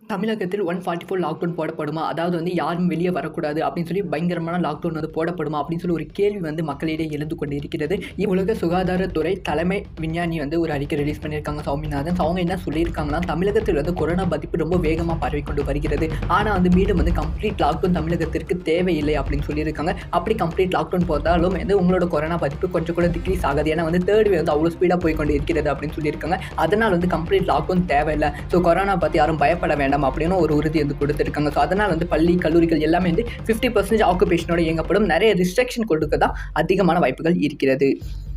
தமிழகத்தில் one forty four lockdown போடப்படுமா அதாவது வந்து யாரும் வெளியே வரக்கூடாது அப்படின்னு சொல்லி பயங்கரமான லாக்டவுன் வந்து போடப்படுமா அப்படின்னு சொல்லி ஒரு கேள்வி வந்து மக்களிடையே எழுந்து கொண்டு இருக்கிறது உலக சுகாதாரத்துறை தலைமை விஞ்ஞானி வந்து ஒரு அறிக்கை ரிலீஸ் பண்ணியிருக்காங்க சௌமிநாதன் So, அவங்க என்ன சொல்லியிருக்காங்கன்னா தமிழகத்தில் வந்து கொரோனா பாதிப்பு ரொம்ப வேகமாக பரவி கொண்டு வருகிறது ஆனால் வந்து மீண்டும் வந்து கம்ப்ளீட் லாக்டவுன் தமிழகத்திற்கு தேவையில்லை அப்படின்னு சொல்லியிருக்காங்க அப்படி கம்ப்ளீட் லாக்டவுன் போட்டாலும் வந்து உங்களோட கொரோனா பாதிப்பு கொஞ்சம் கூட டிக்ரீஸ் ஆகாது ஏன்னா வந்து தேர்ட் வந்து அவ்வளோ ஸ்பீடாக போய் கொண்டு இருக்கிறது அப்படின்னு சொல்லியிருக்காங்க அதனால் வந்து கம்ப்ளீட் லாக்டவுன் தேவையில்லை ஸோ கொரோனா பற்றி யாரும் பயப்பட வேண்டாம் அப்படின்னு ஒரு உறுதி வந்து கொடுத்துருக்காங்க ஸோ அதனால் வந்து பள்ளி கல்லூரிகள் எல்லாமே வந்து ஃபிஃப்டி பர்சன்டேஜ் ஆக்குபேஷனோட இயங்கப்படும் நிறைய ரிஸ்ட்ரிக்ஷன் கொடுக்க தான் அதிகமான வாய்ப்புகள் இருக்கிறது